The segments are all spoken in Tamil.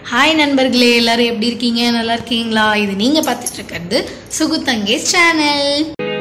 ஹாய் நண்பர்களே எல்லாரும் எப்படி இருக்கீங்க நல்லா இருக்கீங்களா இது நீங்க பார்த்துட்டு இருக்கிறது சுகுத்தங்கேஸ் சேனல்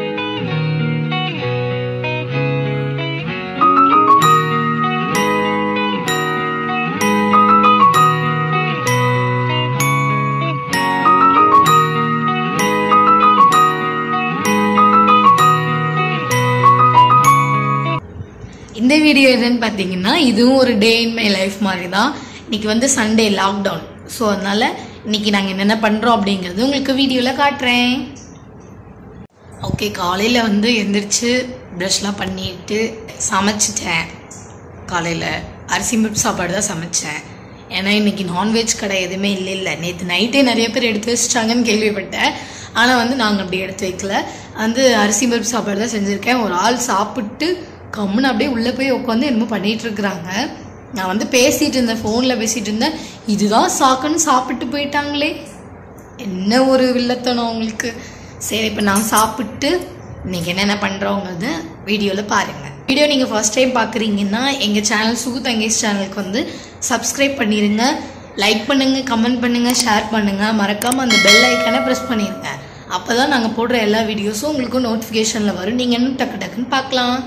இந்த வீடியோ எதுன்னு பார்த்தீங்கன்னா இதுவும் ஒரு டே இன் மை லைஃப் மாதிரி தான் இன்னைக்கு வந்து சண்டே லாக்டவுன் ஸோ அதனால இன்னைக்கு நாங்கள் என்னென்ன பண்ணுறோம் அப்படிங்கிறது உங்களுக்கு வீடியோவில் காட்டுறேன் ஓகே காலையில் வந்து எந்திரிச்சு ப்ரஷ்லாம் பண்ணிட்டு சமைச்சிட்டேன் காலையில் அரிசி முட்டு சாப்பாடு தான் சமைச்சேன் ஏன்னா இன்னைக்கு நான்வெஜ் கடை எதுவுமே இல்லை இல்லை நேற்று நைட்டே நிறைய பேர் எடுத்து வச்சிட்டாங்கன்னு கேள்விப்பட்டேன் ஆனால் வந்து நாங்கள் அப்படி எடுத்து வைக்கல வந்து அரிசி பருப்பு சாப்பாடு தான் செஞ்சுருக்கேன் ஒரு ஆள் சாப்பிட்டு கம்முன்னு அப்படியே உள்ளே போய் உட்காந்து என்னமோ பண்ணிட்டு இருக்கிறாங்க நான் வந்து பேசிட்டு இருந்தேன் ஃபோனில் பேசிட்டு இருந்தேன் இதுதான் சாக்குன்னு சாப்பிட்டு போயிட்டாங்களே என்ன ஒரு வில்லத்தனம் அவங்களுக்கு சரி இப்போ நான் சாப்பிட்டு இன்னைக்கு என்னென்ன பண்ணுறோங்கிறது வீடியோவில் பாருங்கள் வீடியோ நீங்கள் ஃபர்ஸ்ட் டைம் பார்க்குறீங்கன்னா எங்கள் சேனல் சுகு தங்கேஷ் சேனலுக்கு வந்து சப்ஸ்கிரைப் பண்ணிடுங்க லைக் பண்ணுங்கள் கமெண்ட் பண்ணுங்கள் ஷேர் பண்ணுங்கள் மறக்காமல் அந்த பெல் ஐக்கானை ப்ரெஸ் பண்ணிடுங்க அப்போ தான் நாங்கள் போடுற எல்லா வீடியோஸும் உங்களுக்கும் நோட்டிஃபிகேஷனில் வரும் நீங்கள் இன்னும் டக்கு டக்குன்னு பார்க்கலாம்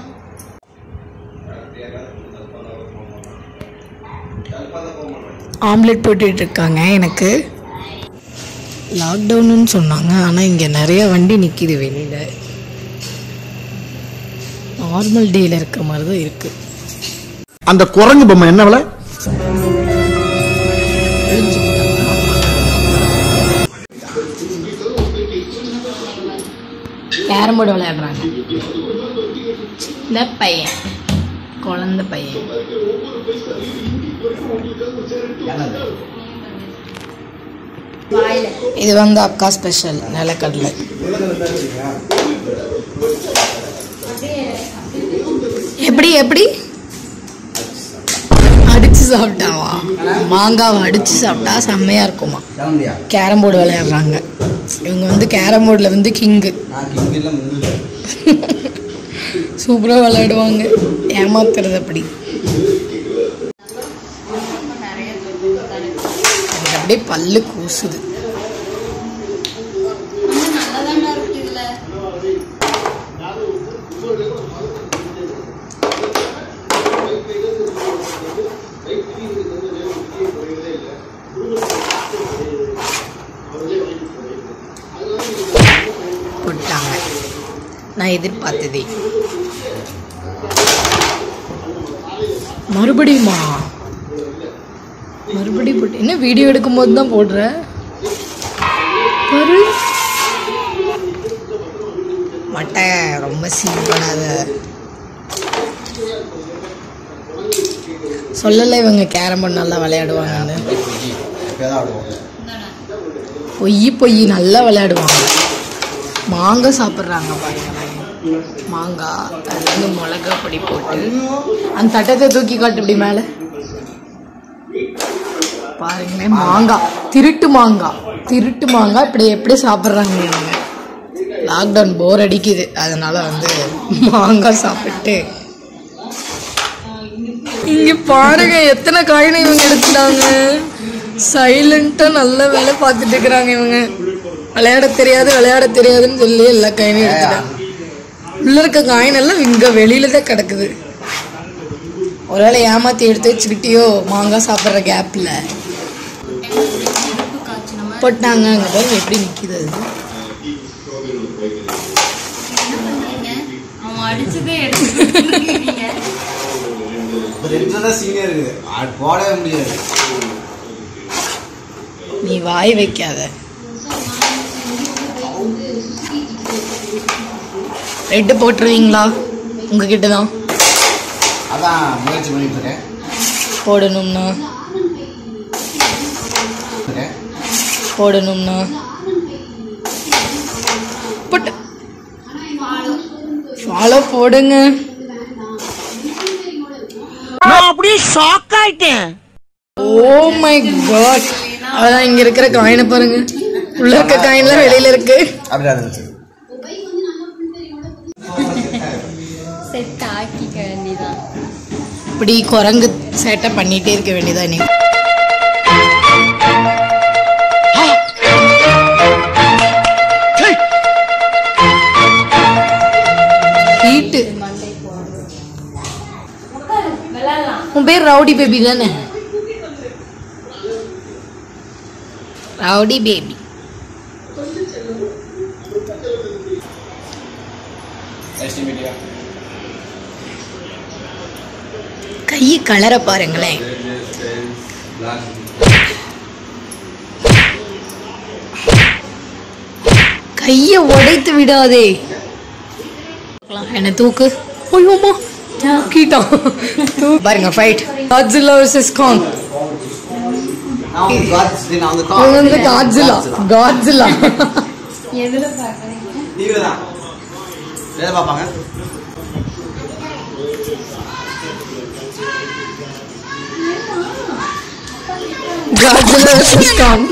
ஆம்லெட் போட்டுட்டு இருக்காங்க எனக்கு லாக்டவுன்னு சொன்னாங்க ஆனால் இங்கே நிறைய வண்டி நிற்கிது வெளியில் நார்மல் டேயில் இருக்கிற மாதிரி தான் இருக்குது அந்த குரங்கு பொம்மை என்ன விலை கேரம் போர்டு விளையாடுறாங்க இந்த பையன் குழந்த பையன் இது வந்து அக்கா ஸ்பெஷல் நிலக்கடலை எப்படி எப்படி அடிச்சு சாப்பிட்டாவா மாங்காவை அடிச்சு சாப்பிட்டா செம்மையா இருக்குமா கேரம் போர்டு விளையாடுறாங்க இவங்க வந்து கேரம் போர்டில் வந்து கிங்கு சூப்பராக விளையாடுவாங்க ஏமாத்துறது அப்படி எனக்கு அப்படியே பல்லு கூசுது போட்டாங்க நான் எதிர்பார்த்ததே மறுபடியுமா மறுபடியும் போட்டு என்ன வீடியோ எடுக்கும்போது தான் போடுற பாரு மட்டை ரொம்ப சீன் பண்ணாத சொல்லலை இவங்க கேரம் போர்டு நல்லா விளையாடுவாங்கன்னு பொய் பொய் நல்லா விளையாடுவாங்க மாங்காய் சாப்பிட்றாங்க பாருங்க மாங்காய் அது வந்து மிளகா பொடி போட்டு அந்த தட்டத்தை தூக்கி காட்டு இப்படி மேலே பாருங்களேன் மாங்காய் திருட்டு மாங்காய் திருட்டு மாங்காய் இப்படி எப்படி சாப்பிட்றாங்க இவங்க லாக்டவுன் போர் அடிக்குது அதனால வந்து மாங்காய் சாப்பிட்டு இங்க பாருங்க எத்தனை காயினை இவங்க எடுத்துட்டாங்க சைலண்டா நல்ல வேலை பார்த்துட்டு இருக்கிறாங்க இவங்க விளையாட தெரியாது விளையாட தெரியாதுன்னு சொல்லி எல்லா காயினையும் எடுத்துட்டாங்க உள்ள இருக்க காயின் எல்லாம் இங்க வெளியில தான் கிடக்குது ஒருவேளை ஏமாத்தி எடுத்து வச்சுக்கிட்டியோ மாங்காய் சாப்பிட்ற கேப்ல போட்டாங்க அங்க பாருங்க எப்படி நிக்குது அது அவன் அடிச்சதே எடுத்துருக்கீங்க சீனியர் இருக்குது அது போடவே முடியாது நீ வாய் வைக்காத ரெட்டு போட்டுருவீங்களா உங்ககிட்ட தான் அதான் முயற்சி பண்ணிட்டு இருக்கேன் போடணும்னா இருக்கேன். போடணும்னா போட்டு ஃபாலோ போடுங்க நான் அப்படியே ஷாக் ஆயிட்டேன் ஓ மை காட் அதான் இங்க இருக்கிற காயினை பாருங்க உள்ள இருக்க காயின்லாம் வெளியில இருக்கு அப்படிதான் இருந்துச்சு செட் ஆக்கிக்க வேண்டியதான் இப்படி குரங்கு சேட்டை பண்ணிட்டே இருக்க வேண்டியதா நீ பேர் ரவுடி பேபி தானே ரவுடி பேபி கை கலர பாருங்களேன் கைய உடைத்து விடாதே என்ன தூக்கு ஐயோமா தூக்கிட்டான் பாருங்க ஃபைட் காட்ஸில்லா வர்சஸ் காங் நான் வந்து காட்ஸ் நான் வந்து அவங்க வந்து காட்ஸில்லா காட்ஸில்லா எதுல பாக்குறீங்க டிவில தான் எதை பார்ப்பாங்க காட்ஸில்லா வர்சஸ் காங்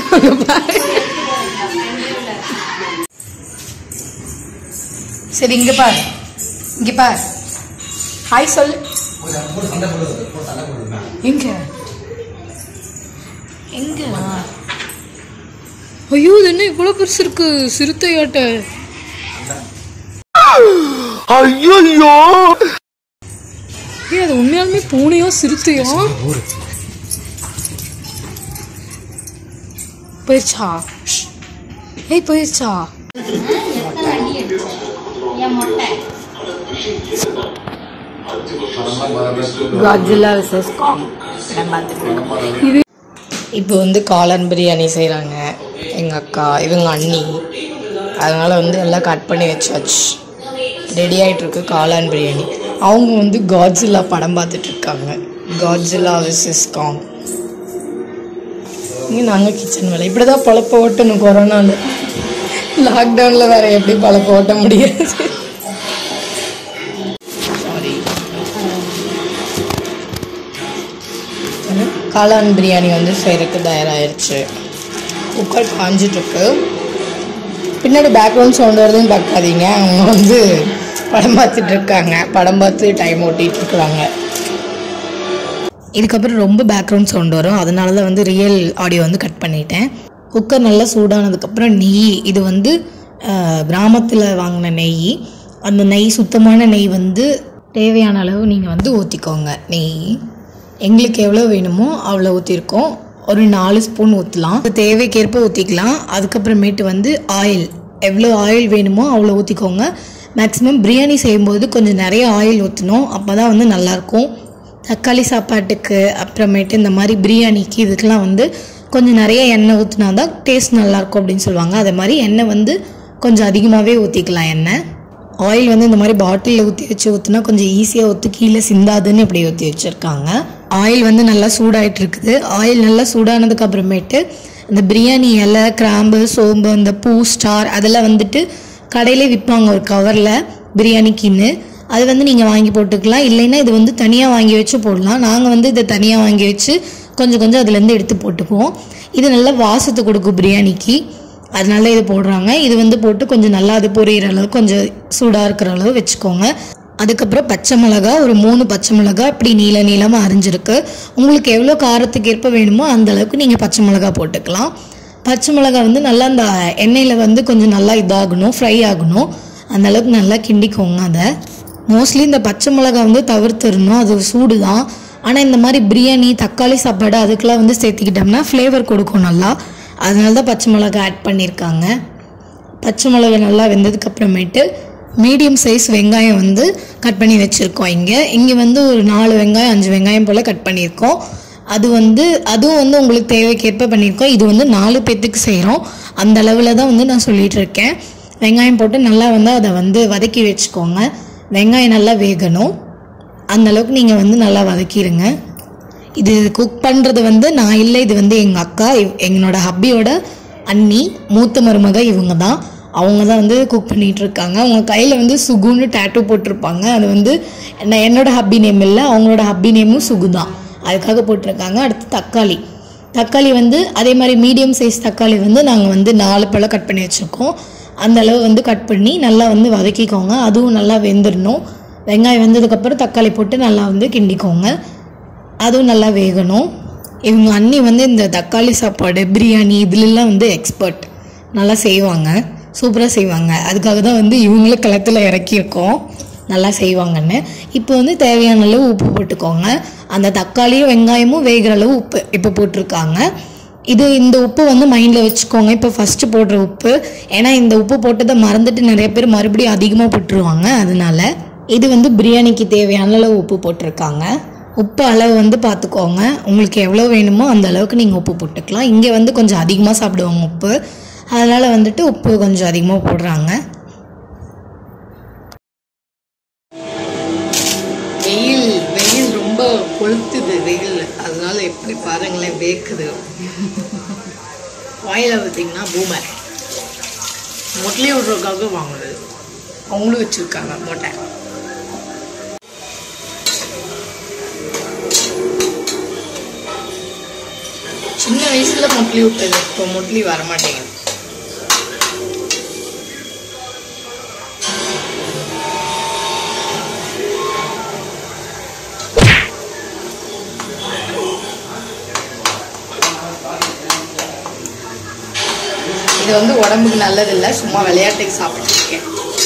சரி இங்க பார் இங்க பார் ஹாய் சொல்லு எங்க எங்க ஐயோ இது என்ன இவ்வளவு பெருசு இருக்கு சிறுத்தையாட்ட ஐயோ ஏய் அது உண்மையாலுமே பூனையா சிறுத்தையா போயிருச்சா ஏய் போயிருச்சா எத்தனை அடி அடிச்ச என் மொட்டை காட்ஜில்லா விசஸ் இது இப்போ வந்து காளான் பிரியாணி செய்கிறாங்க எங்கள் அக்கா இவங்க அண்ணி அதனால் வந்து எல்லாம் கட் பண்ணி வச்சாச்சு ரெடி ஆகிட்டுருக்கு காளான் பிரியாணி அவங்க வந்து காட்ஜில்லா படம் பார்த்துட்டு இருக்காங்க காட்ஜில்லா விசஸ் காங் இங்கே நாங்கள் கிச்சன் வேலை இப்படி தான் பழப்ப ஓட்டணும் கொரோனாவில் லாக்டவுனில் வேறு எப்படி பழப்ப ஓட்ட முடியாது சாரி காளான் பிரியாணி வந்து செய்கிறதுக்கு தயாராகிருச்சு குக்கர் காஞ்சிட்ருக்கு பின்னாடி பேக்ரவுண்ட் சவுண்ட் வருதுன்னு பார்க்காதீங்க அவங்க வந்து படம் பார்த்துட்டு இருக்காங்க படம் பார்த்து டைம் ஓட்டிகிட்டு இருக்கிறாங்க இதுக்கப்புறம் ரொம்ப பேக்ரவுண்ட் சவுண்ட் வரும் அதனால தான் வந்து ரியல் ஆடியோ வந்து கட் பண்ணிட்டேன் குக்கர் நல்லா சூடானதுக்கப்புறம் நெய் இது வந்து கிராமத்தில் வாங்கின நெய் அந்த நெய் சுத்தமான நெய் வந்து தேவையான அளவு நீங்கள் வந்து ஊற்றிக்கோங்க நெய் எங்களுக்கு எவ்வளோ வேணுமோ அவ்வளோ ஊற்றிருக்கோம் ஒரு நாலு ஸ்பூன் ஊற்றலாம் தேவைக்கேற்ப ஊற்றிக்கலாம் அதுக்கப்புறமேட்டு வந்து ஆயில் எவ்வளோ ஆயில் வேணுமோ அவ்வளோ ஊற்றிக்கோங்க மேக்ஸிமம் பிரியாணி செய்யும்போது கொஞ்சம் நிறைய ஆயில் ஊற்றணும் அப்போ தான் வந்து நல்லாயிருக்கும் தக்காளி சாப்பாட்டுக்கு அப்புறமேட்டு இந்த மாதிரி பிரியாணிக்கு இதுக்கெல்லாம் வந்து கொஞ்சம் நிறைய எண்ணெய் ஊற்றினா தான் டேஸ்ட் நல்லாயிருக்கும் அப்படின்னு சொல்லுவாங்க அதே மாதிரி எண்ணெய் வந்து கொஞ்சம் அதிகமாகவே ஊற்றிக்கலாம் எண்ணெய் ஆயில் வந்து இந்த மாதிரி பாட்டிலில் ஊற்றி வச்சு ஊற்றினா கொஞ்சம் ஈஸியாக ஊற்றி கீழே சிந்தாதுன்னு இப்படி ஊற்றி வச்சுருக்காங்க ஆயில் வந்து நல்லா சூடாயிட்டு இருக்குது ஆயில் நல்லா சூடானதுக்கு அப்புறமேட்டு இந்த பிரியாணி இலை கிராம்பு சோம்பு இந்த பூ ஸ்டார் அதெல்லாம் வந்துட்டு கடையிலே விற்பாங்க ஒரு கவரில் பிரியாணிக்குன்னு அது வந்து நீங்கள் வாங்கி போட்டுக்கலாம் இல்லைன்னா இது வந்து தனியாக வாங்கி வச்சு போடலாம் நாங்கள் வந்து இதை தனியாக வாங்கி வச்சு கொஞ்சம் கொஞ்சம் அதுலேருந்து எடுத்து போட்டுக்குவோம் இது நல்லா வாசத்தை கொடுக்கும் பிரியாணிக்கு அதனால இது போடுறாங்க இது வந்து போட்டு கொஞ்சம் நல்லா அது பொரியிற அளவு கொஞ்சம் சூடாக இருக்கிற அளவு வச்சுக்கோங்க அதுக்கப்புறம் பச்சை மிளகா ஒரு மூணு பச்சை மிளகா இப்படி நீள நீளமாக அரிஞ்சிருக்கு உங்களுக்கு எவ்வளோ காரத்துக்கு ஏற்ப வேணுமோ அந்த அளவுக்கு நீங்கள் பச்சை மிளகா போட்டுக்கலாம் பச்சை மிளகா வந்து நல்லா அந்த எண்ணெயில் வந்து கொஞ்சம் நல்லா இதாகணும் ஃப்ரை ஆகணும் அந்த அளவுக்கு நல்லா கிண்டிக்கோங்க அதை மோஸ்ட்லி இந்த பச்சை மிளகா வந்து தவிர்த்துடணும் அது சூடு தான் ஆனால் இந்த மாதிரி பிரியாணி தக்காளி சாப்பாடு அதுக்கெல்லாம் வந்து சேர்த்துக்கிட்டோம்னா ஃப்ளேவர் கொடுக்கும் நல்லா அதனால தான் பச்சை மிளகா ஆட் பண்ணியிருக்காங்க பச்சை மிளகா நல்லா வெந்ததுக்கு அப்புறமேட்டு மீடியம் சைஸ் வெங்காயம் வந்து கட் பண்ணி வச்சுருக்கோம் இங்கே இங்கே வந்து ஒரு நாலு வெங்காயம் அஞ்சு வெங்காயம் போல் கட் பண்ணியிருக்கோம் அது வந்து அதுவும் வந்து உங்களுக்கு தேவைக்கேற்ப பண்ணியிருக்கோம் இது வந்து நாலு பேர்த்துக்கு செய்கிறோம் அந்த அளவில் தான் வந்து நான் சொல்லிகிட்டு இருக்கேன் வெங்காயம் போட்டு நல்லா வந்து அதை வந்து வதக்கி வச்சுக்கோங்க வெங்காயம் நல்லா வேகணும் அந்த அளவுக்கு நீங்கள் வந்து நல்லா வதக்கிடுங்க இது குக் பண்ணுறது வந்து நான் இல்லை இது வந்து எங்கள் அக்கா இவ்- எங்களோட ஹப்பியோட அண்ணி மூத்த மருமக இவங்க தான் அவங்க தான் வந்து குக் பண்ணிட்டு இருக்காங்க அவங்க கையில் வந்து சுகுன்னு டேட்டூ போட்டிருப்பாங்க அது வந்து என்ன- என்னோட ஹப்பி நேம் இல்லை அவங்களோட ஹப்பி நேமும் சுகு தான் அதுக்காக போட்டிருக்காங்க அடுத்து தக்காளி தக்காளி வந்து அதே மாதிரி மீடியம் சைஸ் தக்காளி வந்து நாங்கள் வந்து நாலு பழம் கட் பண்ணி வச்சுருக்கோம் அந்த அளவு வந்து கட் பண்ணி நல்லா வந்து வதக்கிக்கோங்க அதுவும் நல்லா வெந்துடணும் வெங்காயம் வெந்ததுக்கப்புறம் தக்காளி போட்டு நல்லா வந்து கிண்டிக்கோங்க அதுவும் நல்லா வேகணும் இவங்க அண்ணி வந்து இந்த தக்காளி சாப்பாடு பிரியாணி இதுலலாம் வந்து எக்ஸ்பர்ட் நல்லா செய்வாங்க சூப்பராக செய்வாங்க அதுக்காக தான் வந்து இவங்கள களத்தில் இறக்கியிருக்கோம் நல்லா செய்வாங்கன்னு இப்போ வந்து தேவையான அளவு உப்பு போட்டுக்கோங்க அந்த தக்காளியும் வெங்காயமும் வேகிற அளவு உப்பு இப்போ போட்டிருக்காங்க இது இந்த உப்பு வந்து மைண்டில் வச்சுக்கோங்க இப்போ ஃபஸ்ட்டு போடுற உப்பு ஏன்னா இந்த உப்பு போட்டதை மறந்துட்டு நிறைய பேர் மறுபடியும் அதிகமாக போட்டுருவாங்க அதனால இது வந்து பிரியாணிக்கு தேவையான அளவு உப்பு போட்டிருக்காங்க உப்பு அளவு வந்து பார்த்துக்கோங்க உங்களுக்கு எவ்வளோ வேணுமோ அந்த அளவுக்கு நீங்கள் உப்பு போட்டுக்கலாம் இங்கே வந்து கொஞ்சம் அதிகமாக சாப்பிடுவாங்க உப்பு அதனால் வந்துட்டு உப்பு கொஞ்சம் அதிகமாக போடுறாங்க வெயில் வெயில் ரொம்ப கொளுத்துது வெயில் அதனால எப்படி பாருங்களேன் வேக்குது வாயில் பார்த்தீங்கன்னா பூமர் மொட்லி விட்றதுக்காக வாங்கினது அவங்களும் வச்சுருக்காங்க மொட்டை சின்ன வயசுல மொட்லி விட்டது இப்போ மொட்லி வர மாட்டேங்குது இது வந்து உடம்புக்கு நல்லதில்லை சும்மா விளையாட்டுக்கு சாப்பிட்டுருக்கேன்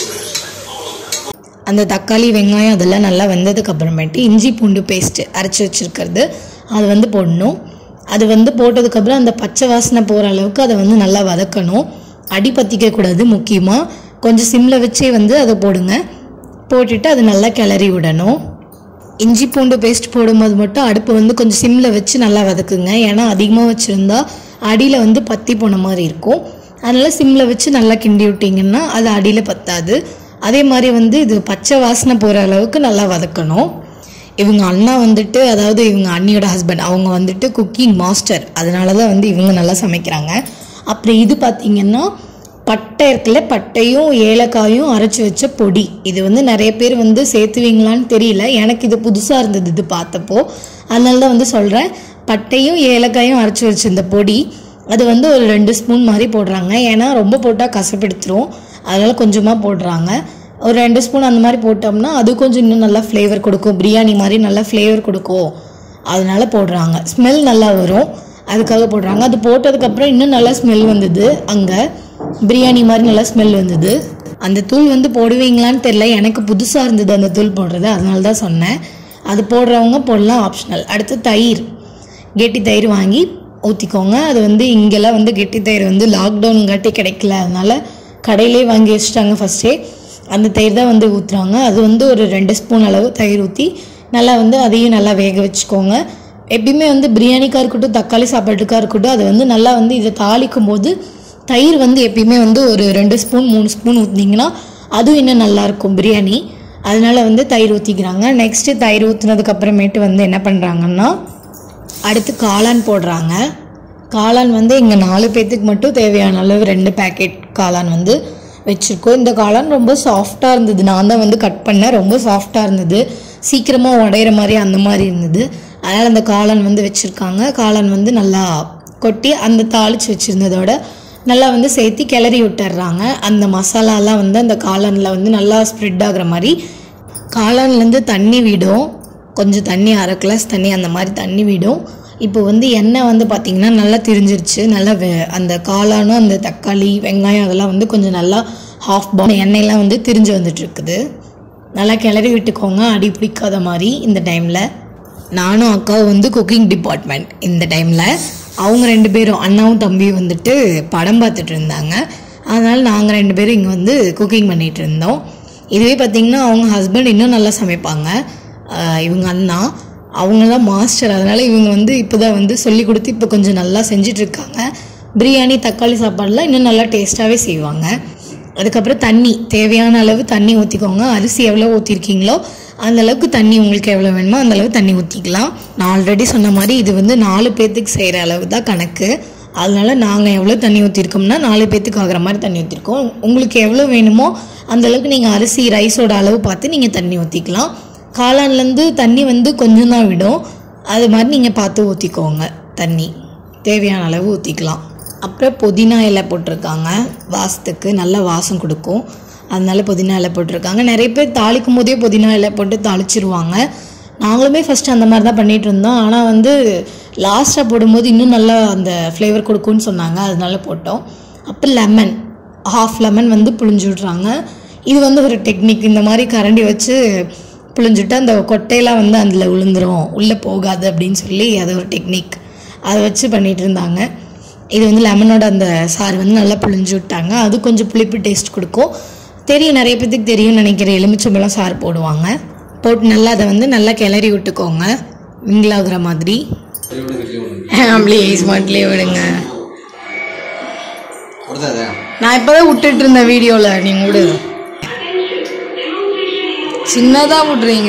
அந்த தக்காளி வெங்காயம் அதெல்லாம் நல்லா வெந்ததுக்கு அப்புறமேட்டு இஞ்சி பூண்டு பேஸ்ட்டு அரைச்சி வச்சுருக்கிறது அது வந்து போடணும் அது வந்து போட்டதுக்கப்புறம் அந்த பச்சை வாசனை போகிற அளவுக்கு அதை வந்து நல்லா வதக்கணும் அடி பற்றிக்க கூடாது முக்கியமாக கொஞ்சம் சிம்மில் வச்சே வந்து அதை போடுங்க போட்டுட்டு அது நல்லா கிளறி விடணும் இஞ்சி பூண்டு பேஸ்ட் போடும்போது மட்டும் அடுப்பு வந்து கொஞ்சம் சிம்மில் வச்சு நல்லா வதக்குங்க ஏன்னா அதிகமாக வச்சுருந்தா அடியில் வந்து பத்தி போன மாதிரி இருக்கும் அதனால் சிம்மில் வச்சு நல்லா கிண்டி விட்டிங்கன்னா அது அடியில் பத்தாது அதே மாதிரி வந்து இது பச்சை வாசனை போகிற அளவுக்கு நல்லா வதக்கணும் இவங்க அண்ணா வந்துட்டு அதாவது இவங்க அண்ணியோட ஹஸ்பண்ட் அவங்க வந்துட்டு குக்கிங் மாஸ்டர் அதனால தான் வந்து இவங்க நல்லா சமைக்கிறாங்க அப்புறம் இது பார்த்திங்கன்னா பட்டை இருக்குல்ல பட்டையும் ஏலக்காயும் அரைச்சி வச்ச பொடி இது வந்து நிறைய பேர் வந்து சேர்த்துவீங்களான்னு தெரியல எனக்கு இது புதுசாக இருந்தது இது பார்த்தப்போ அதனால தான் வந்து சொல்கிறேன் பட்டையும் ஏலக்காயும் அரைச்சி வச்ச இந்த பொடி அது வந்து ஒரு ரெண்டு ஸ்பூன் மாதிரி போடுறாங்க ஏன்னா ரொம்ப போட்டால் கசப்பெடுத்துரும் அதனால் கொஞ்சமாக போடுறாங்க ஒரு ரெண்டு ஸ்பூன் அந்த மாதிரி போட்டோம்னா அது கொஞ்சம் இன்னும் நல்லா ஃப்ளேவர் கொடுக்கும் பிரியாணி மாதிரி நல்லா ஃப்ளேவர் கொடுக்கும் அதனால போடுறாங்க ஸ்மெல் நல்லா வரும் அதுக்காக போடுறாங்க அது போட்டதுக்கப்புறம் இன்னும் நல்லா ஸ்மெல் வந்தது அங்கே பிரியாணி மாதிரி நல்லா ஸ்மெல் வந்தது அந்த தூள் வந்து போடுவீங்களான்னு தெரில எனக்கு புதுசாக இருந்தது அந்த தூள் போடுறது அதனால தான் சொன்னேன் அது போடுறவங்க போடலாம் ஆப்ஷனல் அடுத்து தயிர் கெட்டி தயிர் வாங்கி ஊற்றிக்கோங்க அது வந்து இங்கெல்லாம் வந்து கெட்டி தயிர் வந்து லாக்டவுனுங்காட்டி கிடைக்கல அதனால கடையிலே வாங்கி வச்சுட்டாங்க ஃபஸ்ட்டே அந்த தயிர் தான் வந்து ஊற்றுறாங்க அது வந்து ஒரு ரெண்டு ஸ்பூன் அளவு தயிர் ஊற்றி நல்லா வந்து அதையும் நல்லா வேக வச்சுக்கோங்க எப்பயுமே வந்து பிரியாணிக்காக இருக்கட்டும் தக்காளி சாப்பாட்டுக்காக இருக்கட்டும் அது வந்து நல்லா வந்து இதை தாளிக்கும் போது தயிர் வந்து எப்பயுமே வந்து ஒரு ரெண்டு ஸ்பூன் மூணு ஸ்பூன் ஊற்றினீங்கன்னா அதுவும் இன்னும் நல்லாயிருக்கும் பிரியாணி அதனால வந்து தயிர் ஊற்றிக்கிறாங்க நெக்ஸ்ட்டு தயிர் ஊற்றுனதுக்கு அப்புறமேட்டு வந்து என்ன பண்ணுறாங்கன்னா அடுத்து காளான் போடுறாங்க காளான் வந்து இங்கே நாலு பேர்த்துக்கு மட்டும் தேவையான அளவு ரெண்டு பேக்கெட் காளான் வந்து வச்சுருக்கோம் இந்த காளான் ரொம்ப சாஃப்டாக இருந்தது நான் தான் வந்து கட் பண்ணேன் ரொம்ப சாஃப்டாக இருந்தது சீக்கிரமாக உடையிற மாதிரி அந்த மாதிரி இருந்தது அதனால் அந்த காளான் வந்து வச்சுருக்காங்க காளான் வந்து நல்லா கொட்டி அந்த தாளித்து வச்சுருந்ததோட நல்லா வந்து சேர்த்து கிளறி விட்டுறாங்க அந்த மசாலாலாம் வந்து அந்த காளானில் வந்து நல்லா ஸ்ப்ரெட் ஆகுற மாதிரி காளான்லேருந்து தண்ணி விடும் கொஞ்சம் தண்ணி அரை கிளாஸ் தண்ணி அந்த மாதிரி தண்ணி விடும் இப்போ வந்து எண்ணெய் வந்து பார்த்திங்கன்னா நல்லா திரிஞ்சிருச்சு நல்லா வெ- அந்த காளானும் அந்த தக்காளி வெங்காயம் அதெல்லாம் வந்து கொஞ்சம் நல்லா ஹாஃப் பவுன் எண்ணெயெல்லாம் வந்து திரிஞ்சு வந்துட்டு இருக்குது நல்லா கிளறி விட்டுக்கோங்க அடி பிடிக்காத மாதிரி இந்த டைமில் நானும் அக்காவும் வந்து குக்கிங் டிபார்ட்மெண்ட் இந்த டைமில் அவங்க ரெண்டு பேரும் அண்ணாவும் தம்பியும் வந்துட்டு படம் பார்த்துட்டு இருந்தாங்க அதனால் நாங்கள் ரெண்டு பேரும் இங்கே வந்து குக்கிங் பண்ணிகிட்டு இருந்தோம் இதுவே பார்த்திங்கன்னா அவங்க ஹஸ்பண்ட் இன்னும் நல்லா சமைப்பாங்க ஆஹ் இவங்க அண்ணா அவங்க தான் மாஸ்டர் அதனால் இவங்க வந்து இப்போ தான் வந்து சொல்லி கொடுத்து இப்போ கொஞ்சம் நல்லா செஞ்சுட்டு இருக்காங்க பிரியாணி தக்காளி சாப்பாடுலாம் இன்னும் நல்லா டேஸ்ட்டாகவே செய்வாங்க அதுக்கப்புறம் தண்ணி தேவையான அளவு தண்ணி ஊற்றிக்கோங்க அரிசி எவ்வளோ ஊற்றிருக்கீங்களோ அந்த அளவுக்கு தண்ணி உங்களுக்கு எவ்வளோ வேணுமோ அந்த அளவு தண்ணி ஊற்றிக்கலாம் நான் ஆல்ரெடி சொன்ன மாதிரி இது வந்து நாலு பேர்த்துக்கு செய்கிற அளவு தான் கணக்கு அதனால நாங்கள் எவ்வளோ தண்ணி ஊற்றிருக்கோம்னா நாலு பேர்த்துக்கு ஆகிற மாதிரி தண்ணி ஊற்றிருக்கோம் உங்களுக்கு எவ்வளோ வேணுமோ அந்த அளவுக்கு நீங்கள் அரிசி ரைஸோட அளவு பார்த்து நீங்கள் தண்ணி ஊற்றிக்கலாம் காளான்லேருந்து தண்ணி வந்து கொஞ்சம் தான் விடும் அது மாதிரி நீங்கள் பார்த்து ஊற்றிக்கோங்க தண்ணி தேவையான அளவு ஊற்றிக்கலாம் அப்புறம் புதினா இலை போட்டிருக்காங்க வாசத்துக்கு நல்ல வாசம் கொடுக்கும் அதனால புதினா இலை போட்டிருக்காங்க நிறைய பேர் தாளிக்கும் போதே புதினா இலை போட்டு தாளிச்சிருவாங்க நாங்களுமே ஃபஸ்ட்டு அந்த மாதிரி தான் பண்ணிகிட்டு இருந்தோம் ஆனால் வந்து லாஸ்ட்டாக போடும்போது இன்னும் நல்லா அந்த ஃப்ளேவர் கொடுக்கும்னு சொன்னாங்க அதனால போட்டோம் அப்புறம் லெமன் ஹாஃப் லெமன் வந்து புழிஞ்சு விட்றாங்க இது வந்து ஒரு டெக்னிக் இந்த மாதிரி கரண்டி வச்சு புழிஞ்சுட்டு அந்த கொட்டையெல்லாம் வந்து அதில் விழுந்துரும் உள்ளே போகாது அப்படின்னு சொல்லி அது ஒரு டெக்னிக் அதை வச்சு பண்ணிட்டு இருந்தாங்க இது வந்து லெமனோட அந்த சாறு வந்து நல்லா புழிஞ்சு விட்டாங்க அது கொஞ்சம் புளிப்பு டேஸ்ட் கொடுக்கும் தெரியும் நிறைய பேத்துக்கு தெரியும் நினைக்கிறேன் எலுமிச்சம்பழம் சாறு போடுவாங்க போட்டு நல்லா அதை வந்து நல்லா கிளறி விட்டுக்கோங்க மிங்கிளாகிற மாதிரி ப்ளீஸ் மட்டும் விடுங்க கொடுத்தாது நான் இப்போதான் விட்டுட்டு இருந்தேன் வீடியோவில் நீங்கள் விடு சின்னதாக விட்றீங்க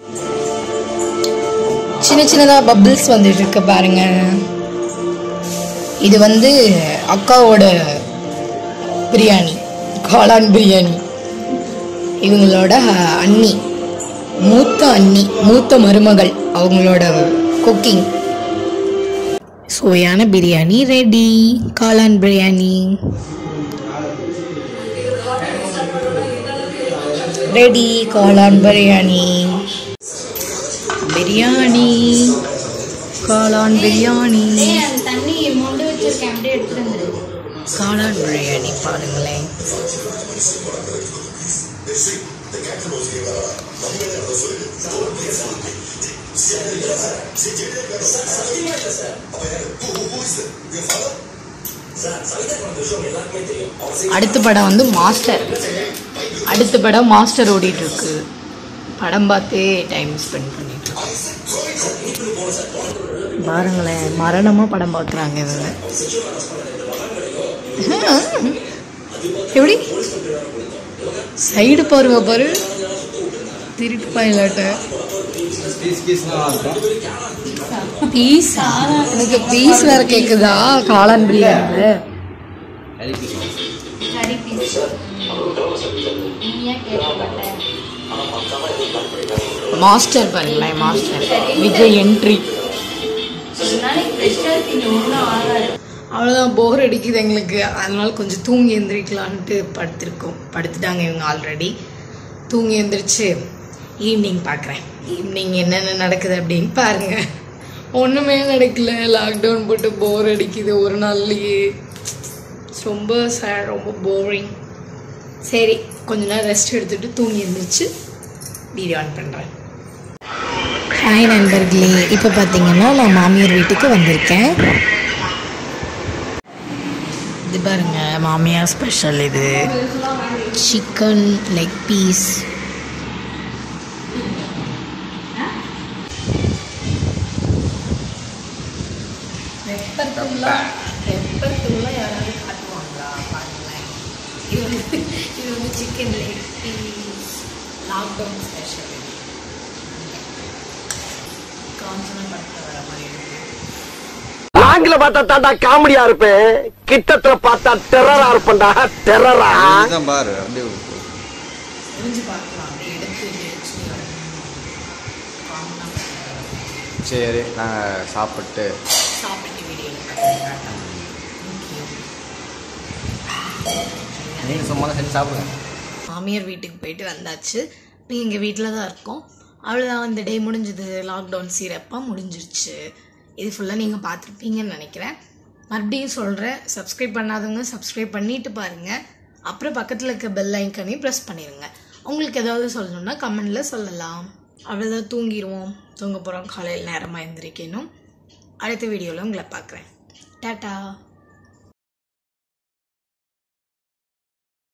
சின்ன சின்னதாக பபிள்ஸ் வந்துட்டு இருக்கு பாருங்க இது வந்து அக்காவோட பிரியாணி காளான் பிரியாணி இவங்களோட அண்ணி மூத்த அண்ணி மூத்த மருமகள் அவங்களோட குக்கிங் சுவையான பிரியாணி ரெடி காளான் பிரியாணி ரெடி காளான் பிரியாணி பிரியாணி காளான் பிரியாணி ஏய், அந்த தண்ணி மொண்டு வச்சிருக்கேன் அப்படியே எடுத்துட்டு வந்துரு காளான் பிரியாணி பாருங்களேன் அடுத்த படம் வந்து மாஸ்டர் அடுத்த படம் மாஸ்டர் ஓடிட்டு இருக்கு படம் பார்த்தே டைம் ஸ்பெண்ட் பண்ணிட்டு இருக்கோம். பாருங்களேன் மரணமாக படம் பார்க்குறாங்க இவங்க எப்படி சைடு பாருங்க பாரு திருட்டு பாயிலாட்ட பீஸ் பீஸ்லாம் இருக்கும் பீஸ் எனக்கு பீஸ் வேற கேக்குதா காளான் பிரியாணில கறி பீஸ் கறி பீஸ் நீ ஏன் கேட்க மாட்டேன் மாஸ்டர் பாருங்களேன் மாஸ்டர் விஜய் என்ட்ரி ஒரு நாளைக்கு ஃப்ரெஷ்ஷாக திங்க ஒன்றும் ஆகாது அவ்வளோதான் போர் அடிக்குது எங்களுக்கு அதனால கொஞ்சம் தூங்கி எந்திரிக்கலான்ட்டு படுத்திருக்கோம் படுத்துட்டாங்க இவங்க ஆல்ரெடி தூங்கி எந்திரிச்சு ஈவினிங் பார்க்குறேன் ஈவினிங் என்னென்ன நடக்குது அப்படின்னு பாருங்க ஒன்றுமே நடக்கல லாக்டவுன் போட்டு போர் அடிக்குது ஒரு நாள்லயே ரொம்ப sad ரொம்ப போரிங் சரி கொஞ்ச நேரம் ரெஸ்ட் எடுத்துட்டு தூங்கி எந்திரிச்சு வீடியோ ஆன் பண்ணுறேன் ஹாய் நண்பர்களே இப்போ பார்த்தீங்கன்னா நான் மாமியார் வீட்டுக்கு வந்திருக்கேன் இது பாருங்க மாமியார் ஸ்பெஷல் இது சிக்கன் லெக் பீஸ் யாராவது காட்டுவாங்களா பாருங்களேன் இது வந்து இது வந்து chicken leg piece lockdown special Kanchana படத்தில் வர மாதிரி இருக்கு ஆங்கில பார்த்தா தாண்டா காமெடியா இருப்பேன் கிட்டத்துல பார்த்தா டெரரா இருப்பேன்டா டெரரா இதுதான் பாரு அப்படியே புரிஞ்சு பார்க்கலாம் அப்படி எடுத்து வச்சு சரி நாங்கள் சாப்பிட்டு சாப்பிட்டு வீடியோ நீங்கள் சும்மா செஞ்சு சாப்பிடுங்க மாமியார் வீட்டுக்கு போயிட்டு வந்தாச்சு இப்போ எங்கள் வீட்டில் தான் இருக்கோம் அவ்வளோதான் இந்த டே முடிஞ்சது லாக்டவுன் சீரப்பாக முடிஞ்சிருச்சு இது ஃபுல்லாக நீங்கள் பார்த்துருப்பீங்கன்னு நினைக்கிறேன் மறுபடியும் சொல்கிறேன் சப்ஸ்கிரைப் பண்ணாதவங்க சப்ஸ்கிரைப் பண்ணிட்டு பாருங்கள் அப்புறம் பக்கத்தில் இருக்க பெல் ஐக்கனையும் ப்ரெஸ் பண்ணிடுங்க உங்களுக்கு ஏதாவது சொல்லணும்னா கமெண்டில் சொல்லலாம் அவ்வளோதான் தூங்கிடுவோம் தூங்க போகிறோம் காலையில் நேரமாக எழுந்திரிக்கணும் அடுத்த வீடியோவில் உங்களை பார்க்குறேன் டாட்டா